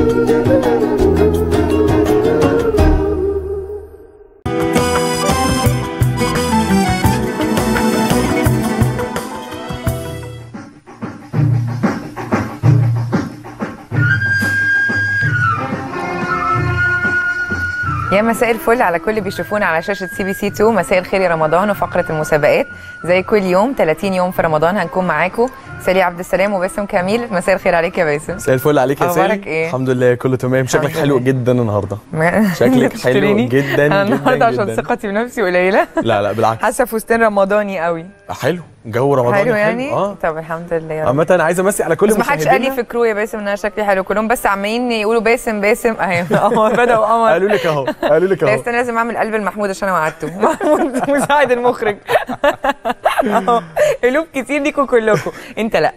يا مساء الفل على كل اللي بيشوفونا على شاشه سي بي سي 2 مساء الخير يا رمضان وفقره المسابقات زي كل يوم 30 يوم في رمضان هنكون معاكم سالي عبد السلام وباسم كميل مساء الخير عليك يا باسم مساء الفل عليك يا أخبارك سالي إيه؟ الحمد لله كله تمام شكلك الحمد حلو لله. جدا النهارده ما- شكلك حلو تشتريني؟ جدا انا جدا النهارده عشان جدا. ثقتي بنفسي قليله لا لا بالعكس حاسه فستان رمضاني قوي حلو جو رمضان حلو يعني اه طب الحمد لله يا رب عامة انا عايز امسي على كل بس ما حدش قال لي مشاهدينا. فكروا يا باسم ان انا شكلي حلو كلهم بس عمالين يقولوا باسم باسم اهي قمر بدأوا قمر قالوا لك اهو قالوا لك لا اهو استنى لازم اعمل قلب المحمود عشان انا وعدته محمود مساعد المخرج أهو. قلوب كتير ليكوا كلكم انت لا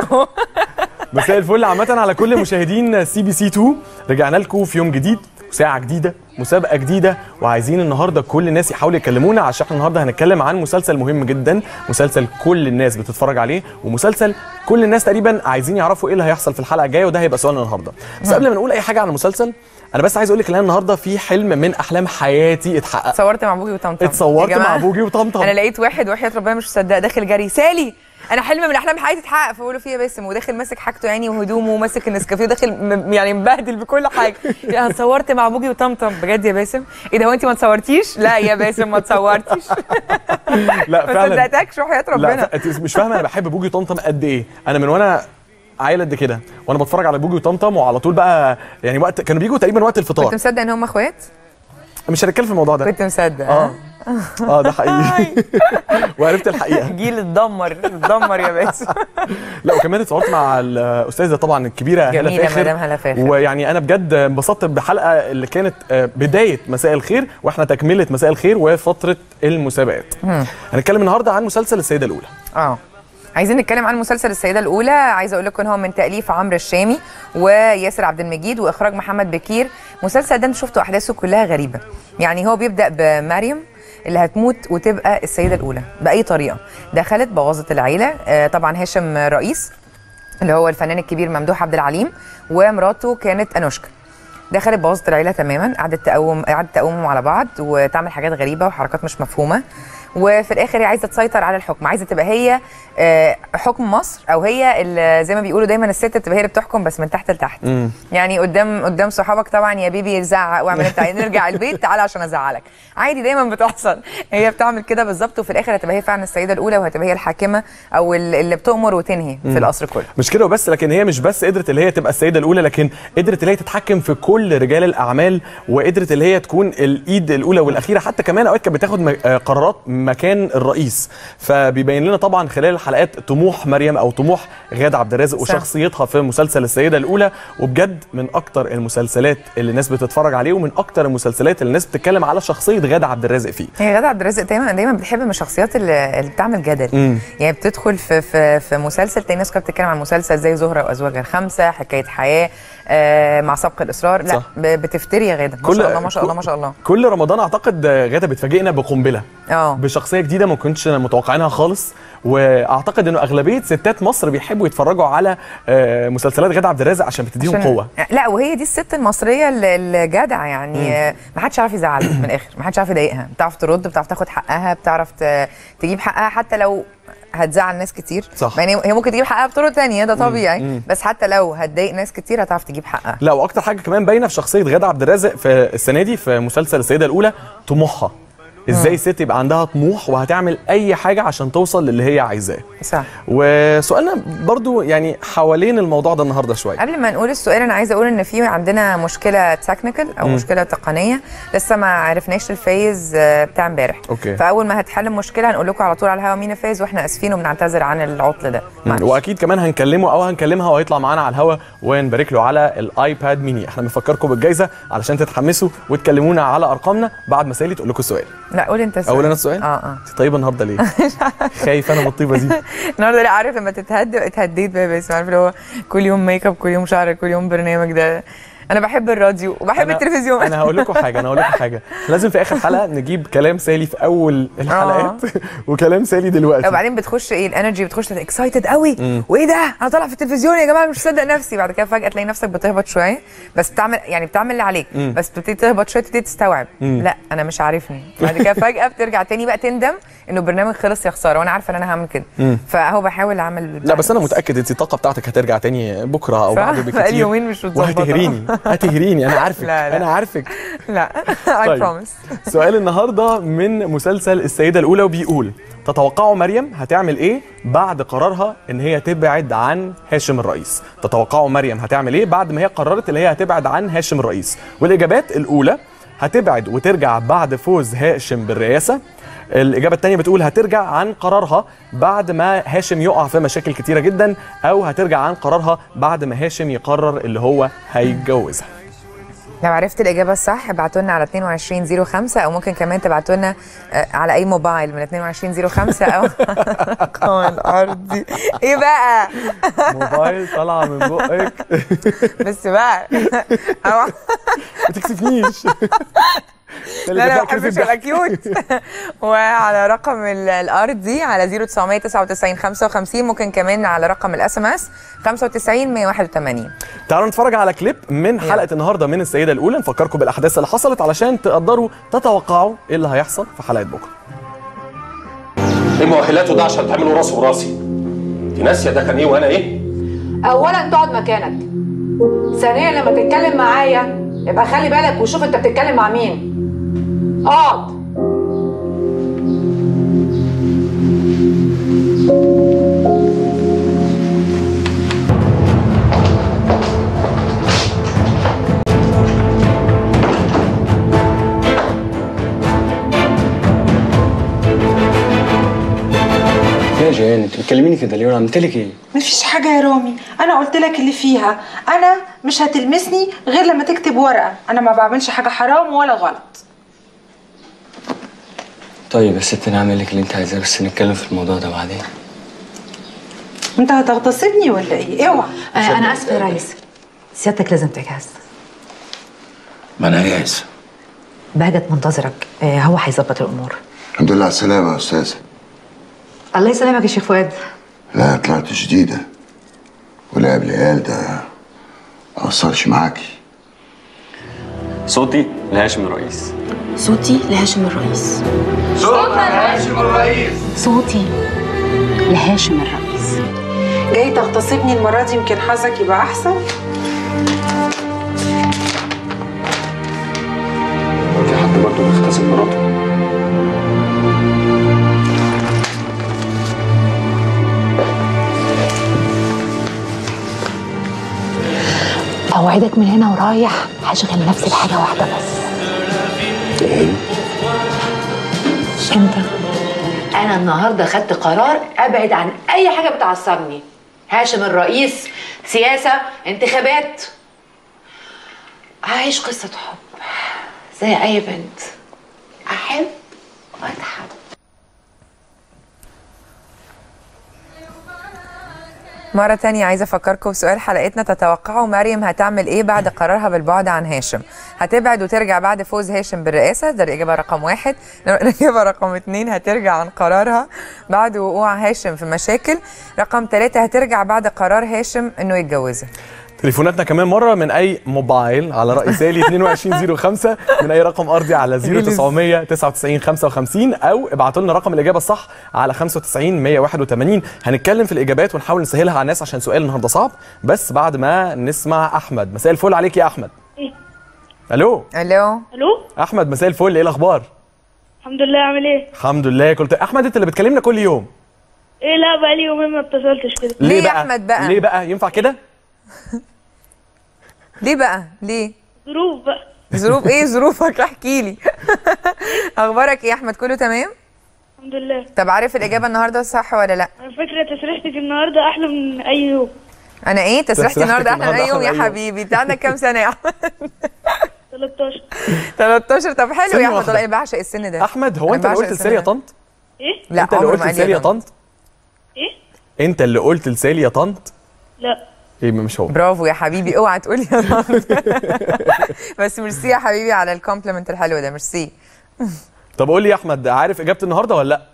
مساء الفل عامة على كل مشاهدين سي بي سي 2 رجعنا لكم في يوم جديد ساعة جديدة مسابقة جديدة وعايزين النهاردة كل الناس يحاولوا يكلمونا عشان احنا النهاردة هنتكلم عن مسلسل مهم جدا مسلسل كل الناس بتتفرج عليه ومسلسل كل الناس تقريبا عايزين يعرفوا ايه اللي هيحصل في الحلقة الجاية وده هيبقى سؤالنا النهاردة بس قبل ما نقول اي حاجة عن المسلسل انا بس عايز اقول لك ان أنا النهارده في حلم من احلام حياتي اتحقق اتصورت مع بوجي وطمطم اتصورت يا جماعة، مع بوجي وطمطم انا لقيت واحد وحياه ربنا مش مصدق داخل جري سالي انا حلم من احلام حياتي اتحقق فبقول له فيه يا باسم وداخل ماسك حاجته يعني وهدومه وماسك النسكافيه وداخل م- يعني مبهدل بكل حاجه يعني أنا اتصورت مع بوجي وطمطم بجد يا باسم ايه ده هو انت ما اتصورتيش لا يا باسم ما اتصورتيش لا ما فعلا صدقتكش وحياه لا ربنا ف- انت مش فاهمه انا بحب بوجي وطمطم قد ايه انا من وانا عيل قد كده وانا بتفرج على بوجي وطمطم وعلى طول بقى يعني وقت كانوا بيجوا تقريبا وقت كنت الفطار مصدق ان هم اخوات مش هنتكلم في الموضوع ده كنت مصدق اه ها؟ اه ده حقيقي وعرفت الحقيقه جيل اتدمر اتدمر يا باسم لا وكمان اتصورت مع الاستاذه طبعا الكبيره هلا جميله فاخر مدام هلا فاخر ويعني انا بجد انبسطت بحلقه اللي كانت آه، بدايه مساء الخير واحنا تكمله مساء الخير وفتره المسابقات هنتكلم النهارده عن مسلسل السيده الاولى اه عايزين نتكلم عن مسلسل السيدة الأولى عايزة أقول لكم إن هو من تأليف عمرو الشامي وياسر عبد المجيد وإخراج محمد بكير المسلسل ده انتوا شفتوا أحداثه كلها غريبة يعني هو بيبدأ بمريم اللي هتموت وتبقى السيدة الأولى بأي طريقة دخلت بوظت العيلة آه، طبعا هاشم رئيس اللي هو الفنان الكبير ممدوح عبد العليم ومراته كانت أنوشكا دخلت بوظت العيله تماما قعدت تقوم قعدت تقومهم على بعض وتعمل حاجات غريبه وحركات مش مفهومه وفي الاخر هي عايزه تسيطر على الحكم عايزه تبقى هي آه، حكم مصر او هي اللي زي ما بيقولوا دايما الست بتبقى هي اللي بتحكم بس من تحت لتحت يعني قدام قدام صحابك طبعا يا بيبي زعق واعمل انت عايز نرجع البيت تعالى عشان ازعلك عادي دايما بتحصل هي بتعمل كده بالظبط وفي الاخر هتبقى هي فعلا السيده الاولى وهتبقى هي الحاكمه او ال- اللي بتؤمر وتنهي في القصر كله مش كده وبس لكن هي مش بس قدرت اللي هي تبقى السيده الاولى لكن قدرت اللي هي تتحكم في كل رجال الاعمال وقدرت اللي هي تكون الايد الاولى والاخيره حتى كمان اوقات كانت بتاخد م- آه قرارات مكان الرئيس فبيبين لنا طبعا خلال الحلقات طموح مريم او طموح غاده عبد الرازق صح. وشخصيتها في مسلسل السيده الاولى وبجد من اكتر المسلسلات اللي الناس بتتفرج عليه ومن اكتر المسلسلات اللي الناس بتتكلم على شخصيه غاده عبد الرازق فيه هي غادة عبد الرازق دايما دايما بتحب من الشخصيات اللي, اللي بتعمل جدل مم. يعني بتدخل في في في مسلسل تلاقي ناس كانت بتتكلم عن مسلسل زي زهره وازواجها الخمسه حكايه حياه آه مع سبق الاصرار لا صح. ب- بتفتري يا غاده ما شاء الله ما شاء الله ما شاء الله كل رمضان اعتقد غاده بتفاجئنا بقنبله اه بشخصيه جديده ما كنتش متوقعينها خالص واعتقد انه اغلبيه ستات مصر بيحبوا يتفرجوا على آه، مسلسلات غاده عبد الرازق عشان بتديهم عشان- قوه لا وهي دي الست المصريه ال- الجدعه يعني آه، ما حدش عارف يزعلها من الاخر ما حدش عارف يضايقها بتعرف ترد بتعرف تاخد حقها بتعرف ت- تجيب حقها حتى لو هتزعل ناس كتير صح. يعني هي ممكن تجيب حقها بطرق تانية ده طبيعي بس حتى لو هتضايق ناس كتير هتعرف تجيب حقها لا واكتر حاجه كمان باينه في شخصيه غاده عبد الرازق في السنه دي في مسلسل السيده الاولى طموحها ازاي الست يبقى عندها طموح وهتعمل اي حاجه عشان توصل للي هي عايزاه صح وسؤالنا برضو يعني حوالين الموضوع ده النهارده شويه قبل ما نقول السؤال انا عايزه اقول ان في عندنا مشكله تكنيكال او مم. مشكله تقنيه لسه ما عرفناش الفايز آه، بتاع امبارح أوكي. فاول ما هتحل المشكله هنقول لكم على طول على الهوا مين الفايز واحنا اسفين وبنعتذر عن العطل ده معلش. واكيد كمان هنكلمه او هنكلمها وهيطلع معانا على الهوا ونبارك له على الايباد ميني احنا بنفكركم بالجائزه علشان تتحمسوا وتكلمونا على ارقامنا بعد ما سالي تقول لكم السؤال لا قول انت السؤال اقول انا السؤال اه اه انت طيبه النهارده ليه خايف انا من الطيبه دي النهارده لا عارف لما تتهد اتهديت بقى بس عارف اللي هو كل يوم ميك اب كل يوم شعر كل يوم برنامج ده انا بحب الراديو وبحب أنا- التلفزيون انا هقول لكم حاجه انا هقول لكم حاجه لازم في اخر حلقه نجيب كلام سالي في اول الحلقات وكلام سالي دلوقتي وبعدين بتخش ايه الانرجي بتخش اكسايتد قوي وايه ده انا طالع في التلفزيون يا جماعه مش مصدق نفسي بعد كده فجاه تلاقي نفسك بتهبط شويه بس بتعمل يعني بتعمل اللي عليك بس بتبتدي تهبط شويه تبتدي تستوعب لا انا مش عارفني بعد كده فجاه بترجع تاني بقى تندم انه البرنامج خلص يا خساره وانا عارفه ان انا هعمل كده فهو بحاول اعمل لا بس انا متاكد انت الطاقه بتاعتك هترجع تاني بكره او صح؟ بعده بقالي بكتير يومين مش متظبطة. وهتهريني هتهريني انا عارفك لا، لا. انا عارفك لا اي طيب. بروميس سؤال النهارده من مسلسل السيده الاولى وبيقول تتوقعوا مريم هتعمل ايه بعد قرارها ان هي تبعد عن هاشم الرئيس تتوقعوا مريم هتعمل ايه بعد ما هي قررت ان هي هتبعد عن هاشم الرئيس والاجابات الاولى هتبعد وترجع بعد فوز هاشم بالرئاسه الإجابة التانية بتقول هترجع عن قرارها بعد ما هاشم يقع في مشاكل كتيرة جدا أو هترجع عن قرارها بعد ما هاشم يقرر اللي هو هيتجوزها لو عرفت الإجابة الصح ابعتوا لنا على 2205 أو ممكن كمان تبعتوا لنا آه، على أي موبايل من 2205 أو رقم الأرضي إيه بقى؟ موبايل طالعة من بقك بس بقى أو ما تكسفنيش لا لا ما بحبش ابقى كيوت وعلى رقم ال- الارضي على 0999 55 ممكن كمان على رقم الاس ام اس 95 181 تعالوا نتفرج على كليب من حلقه النهارده من السيده الاولى نفكركم بالاحداث اللي حصلت علشان تقدروا تتوقعوا ايه اللي هيحصل في حلقه بكره ايه مؤهلاته ده عشان تعمله راسه وراسي دي ناسيه ده كان ايه وانا ايه اولا تقعد مكانك ثانيا لما تتكلم معايا يبقى خلي بالك وشوف انت بتتكلم مع مين اقعد يا جيان انت بتكلميني كده ليه وانا عملت لك ايه؟ مفيش حاجة يا رامي أنا قلت لك اللي فيها أنا مش هتلمسني غير لما تكتب ورقة أنا ما بعملش حاجة حرام ولا غلط طيب يا ست انا هعمل لك اللي انت عايزاه بس نتكلم في الموضوع ده بعدين أنت هتغتصبني ولا إيه؟ اوعى آه انا اسفه يا ريس سيادتك لازم تجهز ما انا جاهز بهجت منتظرك آه هو هيظبط الامور الحمد لله على السلامة يا أستاذة الله يسلمك يا شيخ فؤاد لا طلعت جديدة ولعب العيال ده ما أثرش معاكي صوتي لهاشم الرئيس صوتي لهاشم الرئيس صوتي لهاشم الرئيس جاي تغتصبني المرة دي يمكن حظك يبقى أحسن في حد برضه بيغتصب مراته اوعدك من هنا ورايح هشغل نفسي بحاجه واحده بس انت انا النهارده خدت قرار ابعد عن اي حاجه بتعصبني هاشم الرئيس سياسه انتخابات عايش قصه حب زي اي بنت احب واتحب مرة تانية عايزة أفكركم بسؤال حلقتنا تتوقعوا مريم هتعمل إيه بعد قرارها بالبعد عن هاشم؟ هتبعد وترجع بعد فوز هاشم بالرئاسة ده الإجابة رقم واحد، الإجابة رقم اتنين هترجع عن قرارها بعد وقوع هاشم في مشاكل، رقم ثلاثة هترجع بعد قرار هاشم إنه يتجوزها. تليفوناتنا كمان مره من اي موبايل على راي سالي 2205 من اي رقم ارضي على 0900 99 55 او ابعتوا لنا رقم الاجابه الصح على 95 181 هنتكلم في الاجابات ونحاول نسهلها على الناس عشان سؤال النهارده صعب بس بعد ما نسمع احمد مساء الفل عليك يا احمد الو ألو؟ الو احمد مساء الفل ايه الاخبار الحمد لله عامل ايه الحمد لله كنت احمد انت اللي بتكلمنا كل يوم ايه لا بقى لي يومين ما اتصلتش كده ليه يا أحمد بقى؟ ليه بقى ينفع كده ليه بقى؟ ليه؟ ظروف بقى ظروف إيه ظروفك؟ احكي لي. أخبارك إيه يا أحمد كله تمام؟ الحمد لله طب عارف الإجابة النهاردة صح ولا لأ؟ على فكرة تسريحتك النهاردة أحلى من أي يوم أنا إيه؟ تسريحتي تسريحتك النهاردة أحلى من النهاردة أي يوم أحلى يا من أي يوم. حبيبي، أنت عندك كام سنة يا أحمد؟ 13 13 طب حلو ثانية يا احمد واحدة. والله انا بعشق السن ده احمد هو أنا انت اللي بعشق قلت السن لسالي يا ده. طنط ايه لا انت اللي عمري قلت ما قال لي لسالي يا يا طنط. طنط ايه انت اللي قلت لسالي يا طنط لا ايه مش هو برافو يا حبيبي اوعى تقولي يا طنط بس ميرسي يا حبيبي على الكومبلمنت الحلو ده ميرسي طب قول لي يا احمد عارف اجابه النهارده ولا لا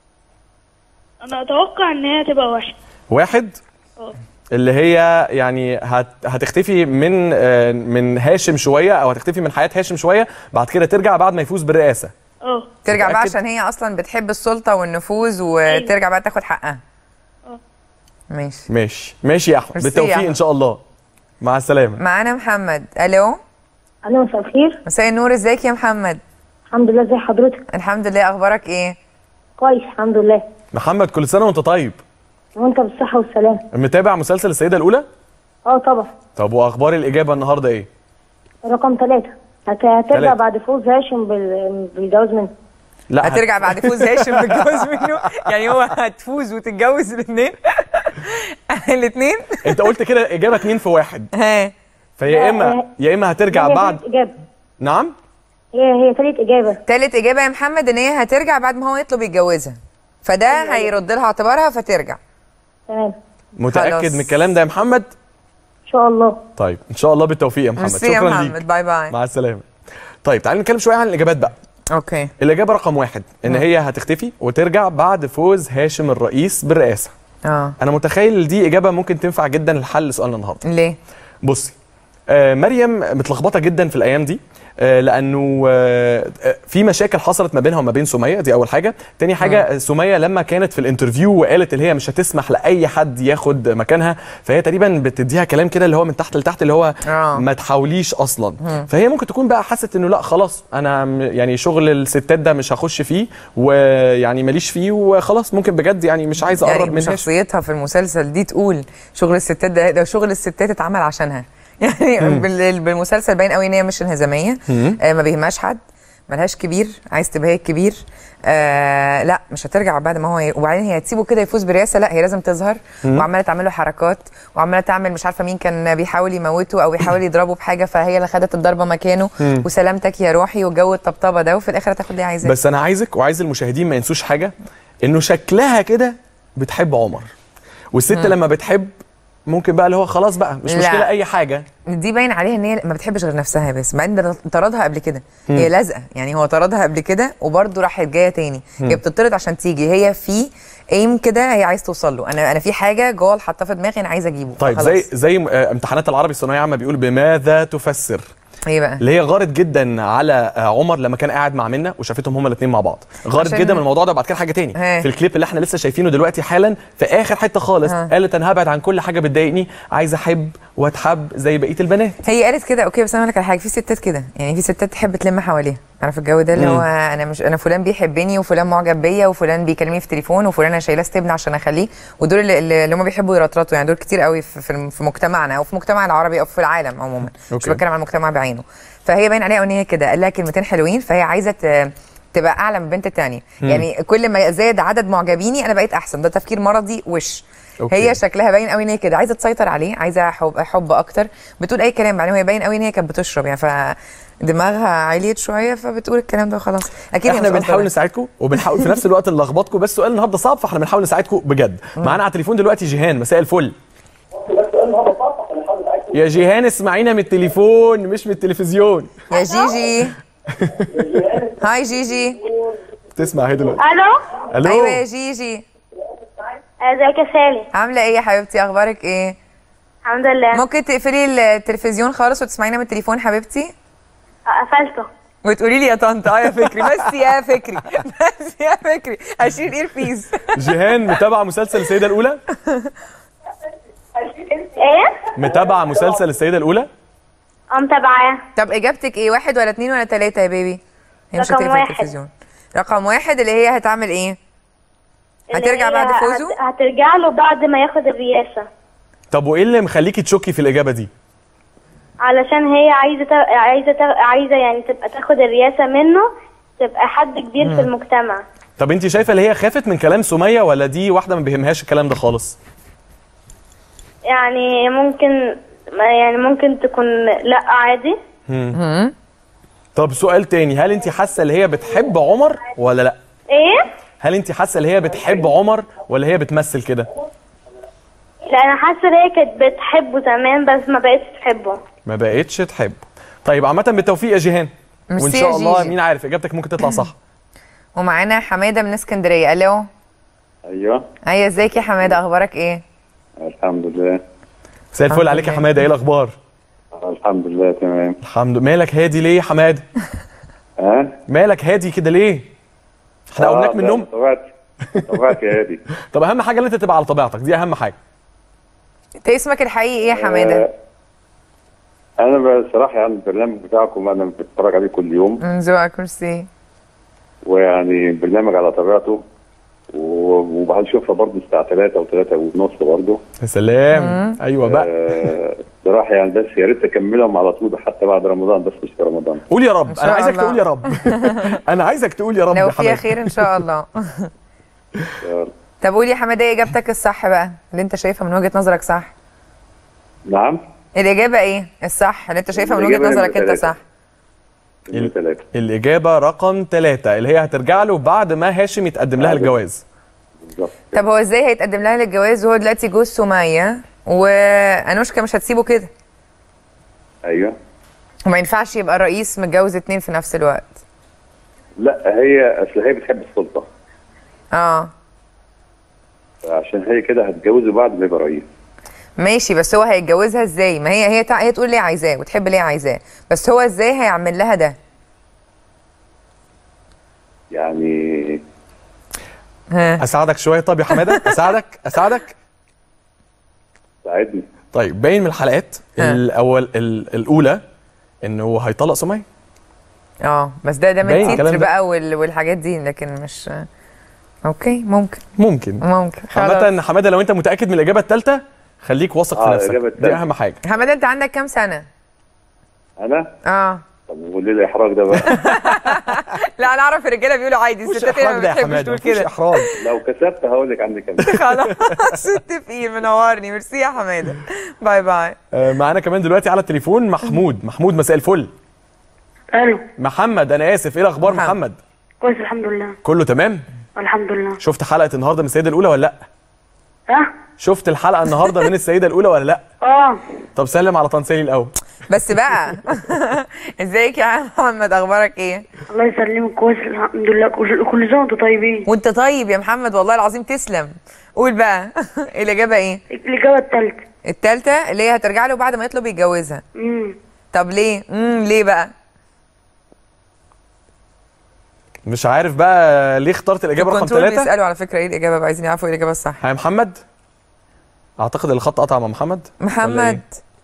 انا اتوقع ان هي هتبقى واحد واحد اه اللي هي يعني هت هتختفي من آه، من هاشم شويه او هتختفي من حياه هاشم شويه بعد كده ترجع بعد ما يفوز بالرئاسه اه ترجع بقى متأكد؟ عشان هي اصلا بتحب السلطه والنفوذ وترجع بقى تاخد حقها اه ماشي ماشي ماشي يا احمد ميرسي يا بالتوفيق أحمد. ان شاء الله مع السلامه معانا محمد الو الو مساء الخير مساء النور ازيك يا محمد الحمد لله ازي حضرتك الحمد لله اخبارك ايه كويس الحمد لله محمد كل سنه وانت طيب وانت بالصحه والسلامه متابع مسلسل السيده الاولى اه طبعا طب واخبار الاجابه النهارده ايه رقم ثلاثة هت- هترجع تلاتة. بعد فوز هاشم بال- بالجواز منه لا هترجع بعد فوز هاشم بالجواز منه يعني هو هتفوز وتتجوز الاثنين الاثنين انت قلت كده اجابه اتنين في واحد ها فيا اما يا اما هترجع هي بعد تالت إجابة نعم هي هي تالت إجابة تالت اجابه يا محمد ان هي هترجع بعد ما هو يطلب يتجوزها فده هيرد لها اعتبارها فترجع تمام متاكد خلاص. من الكلام ده يا محمد إن شاء الله طيب ان شاء الله بالتوفيق يا محمد ميرسي يا شكرا محمد ليك باي باي مع السلامه طيب تعالى نتكلم شويه عن الاجابات بقى اوكي الاجابه رقم واحد ان هي هتختفي وترجع بعد فوز هاشم الرئيس بالرئاسه اه انا متخيل دي اجابه ممكن تنفع جدا لحل سؤالنا النهارده ليه بصي آه مريم متلخبطه جدا في الايام دي آه لانه آه آه، في مشاكل حصلت ما بينها وما بين سميه دي اول حاجه تاني حاجه آه. سميه لما كانت في الانترفيو وقالت اللي هي مش هتسمح لاي حد ياخد مكانها فهي تقريبا بتديها كلام كده اللي هو من تحت لتحت اللي هو آه. ما تحاوليش اصلا فهي ممكن تكون بقى حست انه لا خلاص انا م- يعني شغل الستات ده مش هخش فيه ويعني ماليش فيه وخلاص ممكن بجد يعني مش عايز اقرب يعني من هاشم شخصيتها في المسلسل دي تقول شغل الستات ده, ده شغل الستات اتعمل عشانها يعني بال- بالمسلسل باين قوي ان هي مش انهزاميه آه ما بيهمهاش حد ملهاش كبير عايز تبقى هي الكبير آه لا مش هترجع بعد ما هو ي... وبعدين هي هتسيبه كده يفوز برئاسه لا هي لازم تظهر وعماله تعمل له حركات وعماله تعمل مش عارفه مين كان بيحاول يموته او يحاول يضربه بحاجه فهي اللي خدت الضربه مكانه وسلامتك يا روحي وجو الطبطبه ده وفي الاخر هتاخد اللي هي عايزاه بس انا عايزك وعايز المشاهدين ما ينسوش حاجه انه شكلها كده بتحب عمر والست لما بتحب ممكن بقى اللي هو خلاص بقى مش لا. مشكله اي حاجه دي باين عليها ان هي ما بتحبش غير نفسها بس مع ان ده طردها قبل كده هي لازقه يعني هو طردها قبل كده وبرده راحت جايه تاني هي بتطرد عشان تيجي هي في ايم كده هي عايز توصل له انا انا في حاجه جوه حاطاه في دماغي انا عايزه اجيبه طيب فخلاص. زي زي آه، امتحانات العربي الثانويه عامه بيقول بماذا تفسر ايه بقى اللي هي غارت جدا على آه، عمر لما كان قاعد مع منى وشافتهم هما الاثنين مع بعض غارت عشان- جدا من الموضوع ده بعد كده حاجه تاني ها. في الكليب اللي احنا لسه شايفينه دلوقتي حالا في اخر حته خالص ها. قالت انا هبعد عن كل حاجه بتضايقني عايزه احب واتحب زي بقيه البنات هي قالت كده اوكي بس انا اقول لك على حاجه في ستات كده يعني في ستات تحب تلم حواليها عارف الجو ده اللي مم. هو انا مش انا فلان بيحبني وفلان معجب بيا وفلان بيكلمني في تليفون وفلان انا شايلاه استبن عشان اخليه ودول اللي, اللي اللي هم بيحبوا يرطرطوا يعني دول كتير قوي في, في, في مجتمعنا او في مجتمع العربي او في العالم عموما مش أوكي. بتكلم عن المجتمع بعينه فهي باين عليها ان هي كده قال لها كلمتين حلوين فهي عايزه ت- تبقى اعلى من البنت التانية يعني كل ما زاد عدد معجبيني انا بقيت احسن ده تفكير مرضي وش أوكي. هي شكلها باين قوي ان هي كده عايزه تسيطر عليه عايزه حب حب اكتر بتقول اي كلام بعدين هي باين قوي ان هي كانت بتشرب يعني فدماغها عليت شويه فبتقول الكلام ده وخلاص اكيد هي احنا مش قصدها بنحاول ده. نساعدكم وبنحاول في نفس الوقت نلخبطكم بس سؤال النهارده صعب فاحنا بنحاول نساعدكم بجد معانا على التليفون دلوقتي جيهان مساء الفل يا جيهان اسمعينا من التليفون مش من التلفزيون يا جيجي هاي جيجي تسمع اهي دلوقتي الو الو ايوه يا جيجي ازيك يا سالي عامله ايه يا حبيبتي اخبارك ايه الحمد لله ممكن تقفلي التلفزيون خالص وتسمعينا من التليفون حبيبتي قفلته وتقولي لي يا طنط اه يا فكري بس يا فكري بس يا فكري اشيل اير بيس جيهان متابعه مسلسل السيده الاولى ايه متابعه مسلسل السيده الاولى اه متابعاه طب اجابتك ايه واحد ولا اتنين ولا تلاته يا بيبي هي مش رقم هتقفل واحد. التلفزيون رقم واحد اللي هي هتعمل ايه هترجع اللي هي بعد فوزه هت- هترجع له بعد ما ياخد الرئاسه طب وايه اللي مخليكي تشكي في الاجابه دي علشان هي عايزه تا... عايزه تا... عايزه يعني تبقى تاخد الرئاسه منه تبقى حد كبير في المجتمع طب انت شايفه اللي هي خافت من كلام سميه ولا دي واحده ما بيهمهاش الكلام ده خالص يعني ممكن يعني ممكن تكون لا عادي طب سؤال تاني هل انت حاسه اللي هي بتحب عمر ولا لا ايه هل انت حاسه اللي هي بتحب عمر ولا هي بتمثل كده لا انا حاسه ان هي كانت بتحبه زمان بس ما بقتش تحبه ما بقتش تحب طيب عامه بالتوفيق يا جيهان وان ميرسي شاء يا الله جيجي. مين عارف اجابتك ممكن تطلع صح ومعانا حماده من اسكندريه الو ايوه ايوه ازيك يا حماده اخبارك ايه الحمد لله مساء الفل عليك يا حماده ايه الاخبار الحمد لله تمام الحمد مالك هادي ليه يا حماده ها مالك هادي كده ليه احنا قمناك من النوم طبيعتي طبيعتي يا هادي طب اهم حاجه ان انت تبقى على طبيعتك دي اهم حاجه انت اسمك الحقيقي ايه يا حماده انا بصراحه يعني البرنامج بتاعكم انا بتفرج عليه كل يوم من ذوقك ميرسي ويعني برنامج على طبيعته و- وبشوفها برضه الساعه 3 و 3 ونص برضه يا سلام ايوه بقى آه، بصراحه يعني بس يا ريت تكملهم على طول حتى بعد رمضان بس مش في رمضان قول يا رب شاء انا عايزك الله. تقول يا رب انا عايزك تقول يا رب لو يا فيها حماده خير ان شاء الله يلا. طب قولي يا حماده ايه اجابتك الصح بقى اللي انت شايفها من وجهه نظرك صح نعم الاجابه ايه الصح اللي انت شايفها من وجهه الإجابة نظرك انت ثلاثة. صح يوم ثلاثة الاجابه رقم ثلاثة اللي هي هترجع له بعد ما هاشم يتقدم لها الجواز بالظبط طب هو ازاي هيتقدم لها للجواز وهو دلوقتي جوز سميه وانوشكا مش هتسيبه كده ايوه وما ينفعش يبقى الرئيس متجوز اتنين في نفس الوقت لا هي اصل هي بتحب السلطه اه عشان هي كده هتجوزه بعد ما يبقى رئيس ماشي بس هو هيتجوزها ازاي ما هي هي تع... هي تقول ليه عايزاه وتحب ليه عايزاه بس هو ازاي هيعمل لها ده يعني ها اساعدك شويه طب يا حماده اساعدك اساعدك ساعدني طيب باين من الحلقات ها. الاول ال- الاولى انه هيطلق سميه اه بس ده ده من باين الكلام التتر ده. بقى وال... والحاجات دي لكن مش اوكي ممكن ممكن ممكن عامة خلاص حماده لو انت متاكد من الاجابه الثالثه خليك واثق آه، في نفسك الإجابة دي التالتة. اهم حاجه حماده انت عندك كام سنه انا اه طب وليه الاحراج ده بقى لا انا اعرف الرجاله بيقولوا عادي مش الستات هي احراج ما ده يا بتحبش حماده تقول مفيش كده احراج لو كسبت هقول لك عندي كام خلاص متفقين منورني ميرسي يا حماده باي باي آه، معانا كمان دلوقتي على التليفون محمود محمود مساء الفل الو محمد انا اسف ايه الاخبار محمد. محمد كويس الحمد لله كله تمام الحمد لله شفت حلقه النهارده من السيده الاولى ولا لا ها شفت الحلقه النهارده من السيده الاولى ولا لا اه طب سلم على طنسالي الاول بس بقى ازيك يا محمد اخبارك ايه الله يسلمك كويس الحمد لله كل كل سنه وانتم طيبين وانت طيب يا محمد والله العظيم تسلم قول بقى الاجابه ايه الاجابه الثالثه التالتة اللي هي هترجع له بعد ما يطلب يتجوزها امم طب ليه امم ليه بقى مش عارف بقى ليه اخترت الاجابه رقم الكنترول ثلاثة بيسالوا على فكره ايه الاجابه بقى عايزين يعرفوا ايه الاجابه الصح يا محمد اعتقد الخط قطع مع محمد ولا محمد إيه؟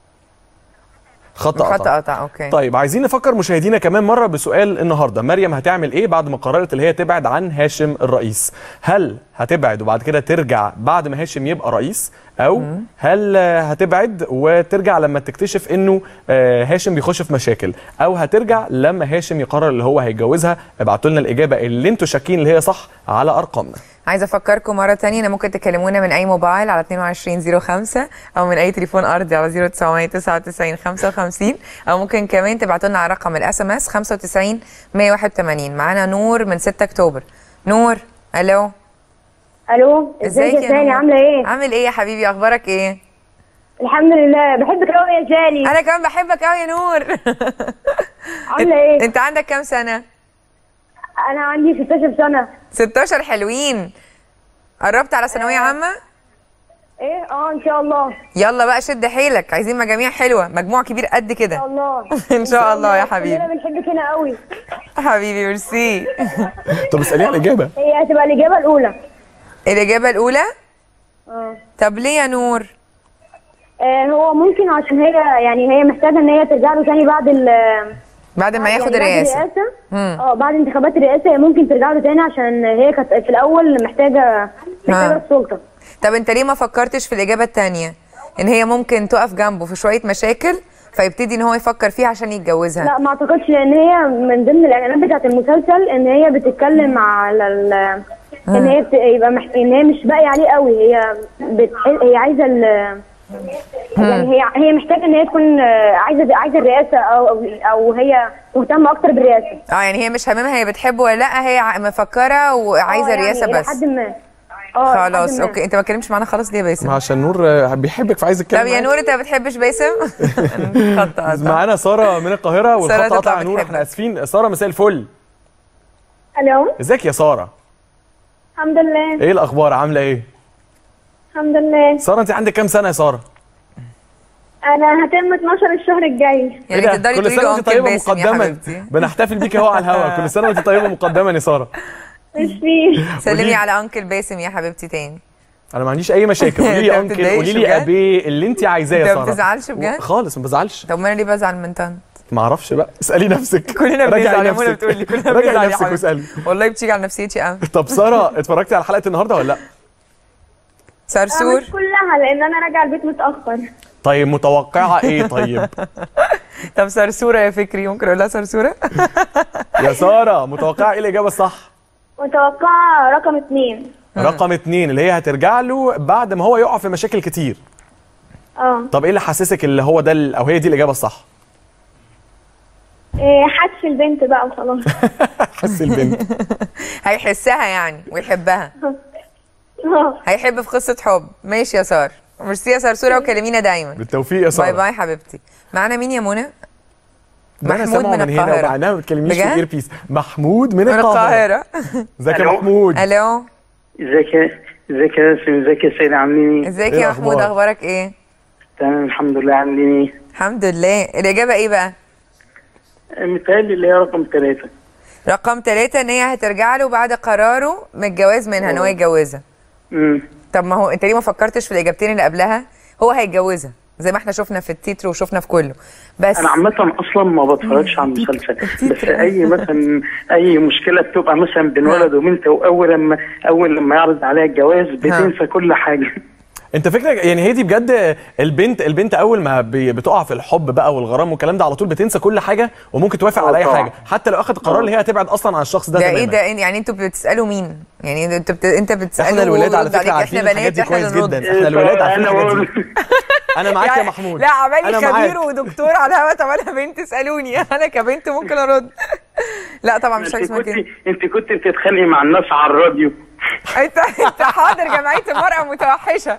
خط خط قطع قطع اوكي طيب عايزين نفكر مشاهدينا كمان مره بسؤال النهارده مريم هتعمل ايه بعد ما قررت اللي هي تبعد عن هاشم الرئيس هل هتبعد وبعد كده ترجع بعد ما هاشم يبقى رئيس او هل آه، هتبعد وترجع لما تكتشف انه آه، هاشم بيخش في مشاكل او هترجع لما هاشم يقرر اللي هو هيتجوزها ابعتوا لنا الاجابه اللي انتوا شاكين اللي هي صح على ارقامنا عايزه افكركم مره تانية ان ممكن تكلمونا من اي موبايل على 2205 او من اي تليفون ارضي على 0999 55 او ممكن كمان تبعتوا لنا على رقم الاس ام اس 95 181 معانا نور من 6 اكتوبر نور الو الو ازيك يا سالي نور؟ عامله ايه عامل ايه يا حبيبي اخبارك ايه الحمد لله بحبك قوي يا سالي انا كمان بحبك قوي يا نور عامله ايه انت عندك كام سنه انا عندي 16 سنه 16 حلوين قربت على ثانويه عامه ايه اه ان شاء الله يلا بقى شد حيلك عايزين مجاميع حلوه مجموع كبير قد ان كده شاء الله ان شاء الله يا كلنا حبيبي بنحبك هنا قوي حبيبي ميرسي طب اساليه على الاجابه هي هتبقى الاجابه الاولى الاجابه الاولى اه طب ليه يا نور آه، هو ممكن عشان هي يعني هي محتاجه ان هي ترجع له تاني بعد ال بعد ما يعني ياخد بعد الرئاسه الرئاسه اه بعد انتخابات الرئاسه هي ممكن ترجع له تاني عشان هي كانت في الاول محتاجه محتاجه آه. السلطه طب انت ليه ما فكرتش في الاجابه الثانيه ان هي ممكن تقف جنبه في شويه مشاكل فيبتدي ان هو يفكر فيها عشان يتجوزها لا ما اعتقدش لان هي من ضمن الاعلانات بتاعت المسلسل ان هي بتتكلم على ال ان هي بت... يبقى مح... ان هي مش باقيه عليه قوي هي بتح... هي عايزه ال... يعني هي هي محتاجه ان هي تكون آه، عايزه عايزه الرئاسه او او, أو هي مهتمه اكتر بالرئاسه اه يعني هي مش هاممها هي بتحبه ولا لا هي ع- مفكره وعايزه آه، يعني الرئاسه إلى بس حد ما اه خلاص لحد ما. اوكي انت ما اتكلمتش معانا خلاص ليه يا باسم عشان نور آه، بيحبك فعايز يتكلم طب يا معاك. نور انت ما بتحبش باسم خط قطع. معانا ساره من القاهره والخط تطلع قطع يا نور بتحبك. احنا اسفين ساره مساء الفل الو ازيك يا ساره الحمد لله ايه الاخبار عامله ايه الحمد لله ساره انت عندك كام سنه يا ساره انا هتم 12 الشهر الجاي يعني إيه ده؟ تقدري كل تقولي سنه له وانت انكل طيبه باسم يا مقدما حبيبتي بنحتفل بيك اهو على الهوا كل سنه وانت طيبه مقدما يا ساره مش فيه سلمي قولي. على انكل باسم يا حبيبتي تاني انا ما عنديش اي مشاكل قولي لي أنت ما انكل بتتضايقش قولي لي بجد؟ ابي اللي انت عايزاه يا انت ساره ما بتزعلش بجد؟ خالص ما بزعلش طب ما انا ليه بزعل من طنط ما اعرفش بقى اسالي نفسك كلنا راجعي بنزعل يا نفسك. منى بتقول لي كلنا راجعي بنزعل يا نفسك حبيبتي. واسالي والله بتيجي على نفسيتي قوي طب ساره اتفرجتي على حلقه النهارده ولا لا صرصور مش كلها لان انا راجعه البيت متاخر طيب متوقعه ايه طيب طب صرصوره يا فكري ممكن اقول لها صرصوره يا ساره متوقعه ايه الاجابه الصح متوقعه رقم اتنين رقم اتنين اللي هي هترجع له بعد ما هو يقع في مشاكل كتير اه طب ايه اللي حسسك اللي هو ده ال- او هي دي الاجابه الصح إيه، حدف البنت بقى وخلاص حس البنت هيحسها يعني ويحبها اه هيحب في قصه حب ماشي يا سار ميرسي يا صرصوره وكلمينا دايما بالتوفيق يا باي ساره باي حبيبتي معانا مين يا منى ده انا محمود سامعه من من هنا القاهرة. ومعناها ما بتكلمنيش في بجد؟ الاير بيس محمود من من القاهره القاهره ازيك يا ألو؟ محمود الو ازيك يا ازيك يا ياسمين ازيك يا سيدي عاملين ايه؟ ازيك إيه يا محمود الأخبار؟ اخبارك ايه تمام الحمد لله عاملين ايه؟ الحمد لله الاجابه ايه بقى متهيألي اللي هي رقم ثلاثة رقم ثلاثة ان هي هترجع له بعد قراره من الجواز منها ان هو يتجوزها امم طب ما هو انت ليه ما فكرتش في الاجابتين اللي قبلها هو هيتجوزها زي ما احنا شفنا في التتر وشفنا في كله بس انا عامة اصلا ما بتفرجش على المسلسل بس اي مثلا اي مشكلة بتبقى مثلا بين ولد وبنت واول لما اول لما يعرض عليها الجواز بتنسى كل حاجة انت فكره يعني هي دي بجد البنت البنت اول ما بي- بتقع في الحب بقى والغرام والكلام ده على طول بتنسى كل حاجه وممكن توافق على اي طبعا. حاجه حتى لو اخذت قرار اللي هي هتبعد اصلا عن الشخص ده ده تماما ايه ده إيه؟ يعني انتوا بتسالوا مين يعني انت بت... انت بتسالوا احنا الولاد على ويرد فكره عليك. عارفين احنا الحاجات بنات دي احنا كويس اللي نرد جدا احنا الولاد عارفين أنا الحاجات دي انا معاك يا محمود لا عمالي أنا خبير معاك. ودكتور على الهوا طب انا بنت اسالوني انا كبنت ممكن ارد لا طبعا مش حاجه انت اسمها كنت كده انت كنت بتتخانقي مع الناس على الراديو انت انت حاضر جمعيه المراه متوحشه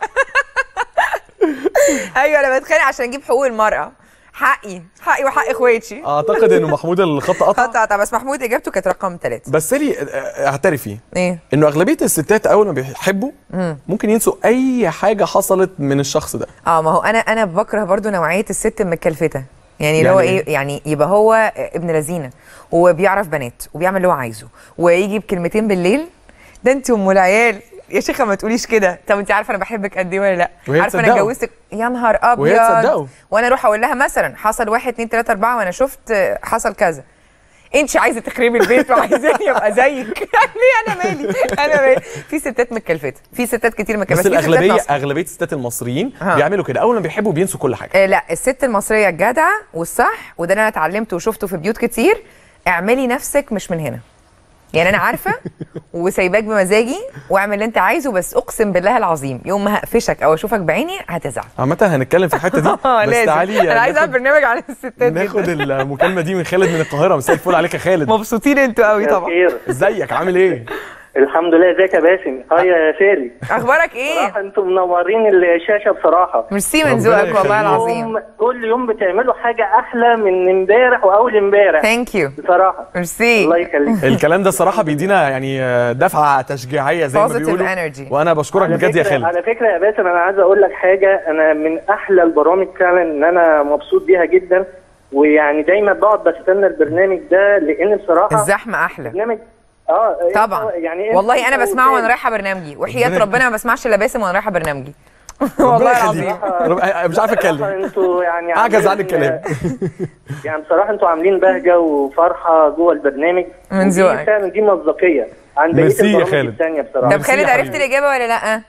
ايوه انا بتخانق عشان اجيب حقوق المراه حقي حقي وحق اخواتي اعتقد انه محمود الخط قطع قطع طب بس محمود اجابته كانت رقم ثلاثة بس لي اعترفي ايه انه اغلبيه الستات اول ما بيحبوا ممكن ينسوا اي حاجه حصلت من الشخص ده اه ما هو انا انا بكره برضو نوعيه الست المكلفته يعني اللي هو يعني ايه يعني يبقى هو ابن لذينه وبيعرف بنات وبيعمل اللي هو عايزه ويجي بكلمتين بالليل ده انت ام العيال يا شيخه ما تقوليش كده طب انت عارفه انا بحبك قد ايه ولا لا وهي عارفه انا تصدقه. اتجوزتك يا نهار وهي ابيض تصدقه. وانا اروح اقول لها مثلا حصل واحد اتنين تلاته اربعه وانا شفت حصل كذا انت عايزه تخربي البيت وعايزاني ابقى زيك ليه انا مالي انا مالي في ستات متكلفته في ستات كتير متكلفته بس في ستات الاغلبيه ناصحة. اغلبيه الستات المصريين ها. بيعملوا كده اول ما بيحبوا بينسوا كل حاجه آه لا الست المصريه الجدعه والصح وده اللي انا اتعلمته وشفته في بيوت كتير اعملي نفسك مش من هنا يعني انا عارفه وسايباك بمزاجي واعمل اللي انت عايزه بس اقسم بالله العظيم يوم ما هقفشك او اشوفك بعيني هتزعل عامه هنتكلم في الحته دي اه بس لازم تعالي انا عايزه اعمل ناخد, برنامج عن الستات ناخد جدا المكالمه دي من خالد من القاهره مساء الفل عليك يا خالد مبسوطين انتوا قوي طبعا خير ازيك عامل ايه الحمد لله ازيك يا باسم هاي يا ساري اخبارك ايه بصراحة انتم منورين الشاشة بصراحة ميرسي من ربنا ذوقك والله يخليك. العظيم يوم كل يوم بتعملوا حاجة أحلى من امبارح وأول امبارح ثانك يو بصراحة ميرسي الله يخليك الكلام ده الصراحه بيدينا يعني دفعه تشجيعيه زي ما Positive بيقولوا energy. وانا بشكرك على بجد يا فكرة- خالد على فكرة يا باسم أنا عايز أقول لك حاجة أنا من أحلى البرامج فعلا إن أنا مبسوط بيها جدا ويعني دايما بقعد بستنى البرنامج ده لأن بصراحة الزحمه احلى برنامج اه طبعا يعني والله انا بسمعه وانا رايح رايحه برنامجي وحياه ربنا- ربنا ما بسمعش الا باسم وانا رايحه برنامجي ربنا والله يخليك. العظيم رب- مش عارف اتكلم انتوا يعني اعجز عن عاملين- الكلام يعني بصراحه انتوا عاملين بهجه وفرحه جوه البرنامج من ودي ذوقك. فعلا دي مصداقيه عن بقيه ميرسي يا البرامج خالد. الثانيه بصراحه طب ميرسي خالد يا عرفت حبيبي. الاجابه ولا لا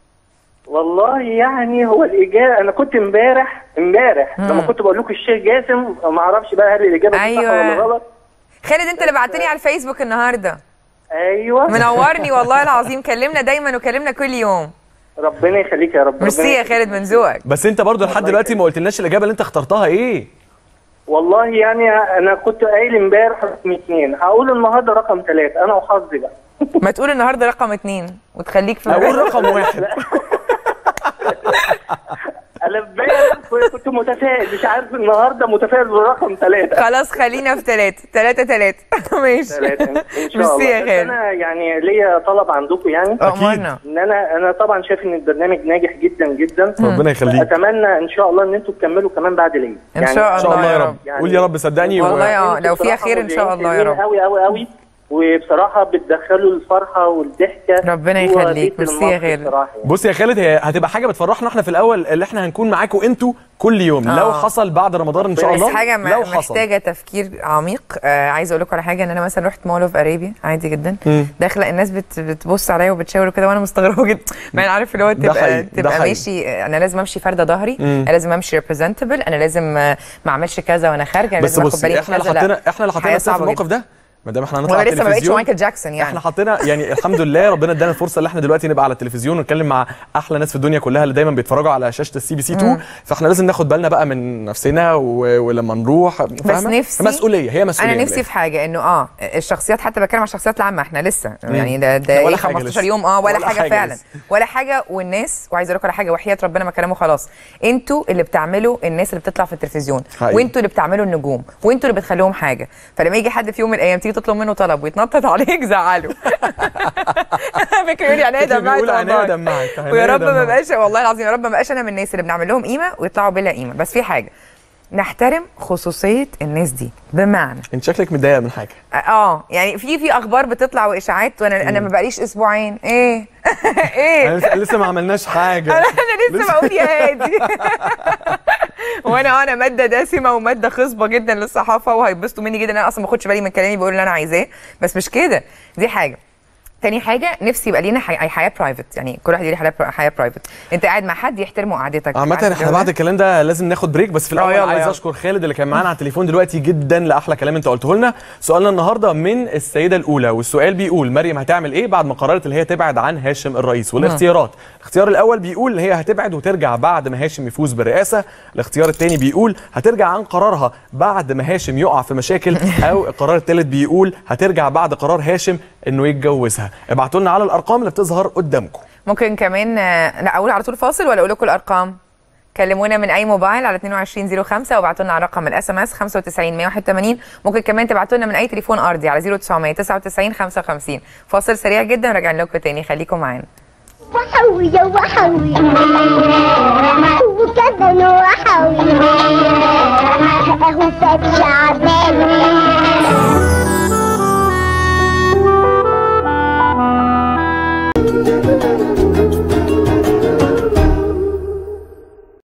والله يعني هو الاجابه انا كنت امبارح امبارح لما كنت بقول لكم الشيخ جاسم ما اعرفش بقى هل الاجابه دي صح أيوة. ولا غلط خالد انت اللي بعتني على الفيسبوك النهارده ايوه منورني والله العظيم كلمنا دايما وكلمنا كل يوم ربنا يخليك يا رب ميرسي ربنا يا يخليك. خالد من ذوقك بس انت برضو لحد دلوقتي ما قلتلناش الاجابه اللي انت اخترتها ايه والله يعني انا كنت قايل امبارح رقم اثنين هقول النهارده رقم ثلاثه انا وحظي بقى ما تقول النهارده رقم اتنين وتخليك في اقول رقم واحد انا امبارح كنت متفائل مش عارف النهارده متفائل بالرقم ثلاثة خلاص خلينا في ثلاثة ثلاثة ثلاثة ماشي ثلاثة ان شاء ميرسي يا الله بس غالي انا يعني ليا طلب عندكم يعني أمرنا. ان انا انا طبعا شايف ان البرنامج ناجح جدا جدا ربنا يخليك. اتمنى ان شاء الله ان انتوا تكملوا كمان بعد العيد إن شاء ان شاء الله يا رب قول يا رب صدقني و- والله اه لو فيها خير ان شاء الله يا رب قوي قوي قوي وبصراحه بتدخلوا الفرحه والضحكه ربنا جوه يخليك بيت ميرسي يا المصري غالي بصراحة. بص يا خالد هي هتبقى حاجه بتفرحنا احنا في الاول اللي احنا هنكون معاكم انتوا كل يوم آه. لو حصل بعد رمضان ان شاء الله بس حاجه لو م- حصل محتاجه تفكير عميق آه عايزه اقول لكم على حاجه ان انا مثلا رحت مول اوف ارابيا عادي جدا مم. داخله الناس بت بتبص عليا وبتشاور كده وانا مستغربه جدا ما انا عارف اللي هو ده حقيقي، تبقى ده تبقى حقيقي. ماشي آه، انا لازم امشي فارده ظهري مم. انا لازم امشي ريبريزنتبل انا لازم آه، ما اعملش كذا وانا خارجه أنا بس لازم اخد بالي بصي من احنا اللي كذا. لا. حطينا احنا اللي حطينا حياة نفسنا في صعبة الموقف جدا. ده ما دام احنا هنطلع وانا على لسه ما بقتش التلفزيون مايكل جاكسون يعني احنا حطينا يعني الحمد لله ربنا ادانا الفرصه اللي احنا دلوقتي نبقى على التلفزيون ونتكلم مع احلى ناس في الدنيا كلها اللي دايما بيتفرجوا على شاشه السي بي سي 2 مم. فاحنا لازم ناخد بالنا بقى من نفسنا و... ولما نروح بس فاهمة؟ نفسي مسؤوليه هي مسؤوليه انا من نفسي في حاجه انه اه الشخصيات حتى بتكلم على الشخصيات العامه احنا لسه مم. يعني ده ده ولا ايه حاجة 15 لسه. يوم اه ولا, ولا حاجه, حاجة فعلا لسه. ولا حاجه والناس وعايزه اقول لكم على حاجه وحياه ربنا ما كلامه خلاص انتوا اللي بتعملوا الناس اللي بتطلع في التلفزيون حقيقي. وانتوا اللي بتعملوا النجوم وانتوا اللي بتخليهم حاجه فلما يجي حد في يوم من الايام تيجي تطلب منه طلب ويتنطط عليك زعله فكره يقول يعني ايه فكرة دمعت بيقول عينيا والله. دمعت، عينيا ويا رب ما دمعت. بقاش والله العظيم يا رب ما بقاش انا من الناس اللي بنعمل لهم قيمه ويطلعوا بلا قيمه بس في حاجه نحترم خصوصيه الناس دي بمعنى انت شكلك متضايقه من حاجه اه يعني في في اخبار بتطلع واشاعات وانا انا ما بقاليش اسبوعين ايه ايه انا لسه- لسه ما عملناش حاجه انا أنا لسه بقول يا هادي وانا انا ماده دسمه وماده خصبه جدا للصحافه وهيتبسطوا مني جدا انا اصلا ما باخدش بالي من كلامي بقول اللي انا عايزاه بس مش كده دي حاجه تاني حاجه نفسي يبقى لينا حي... حياه برايفت يعني كل واحد ليه حياه حياه برايفت انت قاعد مع حد يحترموا قعدتك عامة عارف احنا الجو بعد ده؟ الكلام ده لازم ناخد بريك بس في الاول يلا، عايز يلا. اشكر خالد اللي كان معانا على التليفون دلوقتي جدا لاحلى كلام انت قلته لنا سؤالنا النهارده من السيده الاولى والسؤال بيقول مريم هتعمل ايه بعد ما قررت ان هي تبعد عن هاشم الرئيس والاختيارات الاختيار الاول بيقول ان هي هتبعد وترجع بعد ما هاشم يفوز بالرئاسه الاختيار الثاني بيقول هترجع عن قرارها بعد ما هاشم يقع في مشاكل او القرار الثالث بيقول هترجع بعد قرار هاشم انه يتجوزها ابعتوا لنا على الارقام اللي بتظهر قدامكم ممكن كمان آه، لا اقول على طول فاصل ولا اقول لكم الارقام كلمونا من اي موبايل على 2205 وابعتوا لنا على رقم الاس ام اس 95 181 ممكن كمان تبعتوا لنا من اي تليفون ارضي على 0999 55 فاصل سريع جدا وراجعين لكم تاني خليكم معانا وحوي يا وحوي وكذا وحوي اهو فات شعبان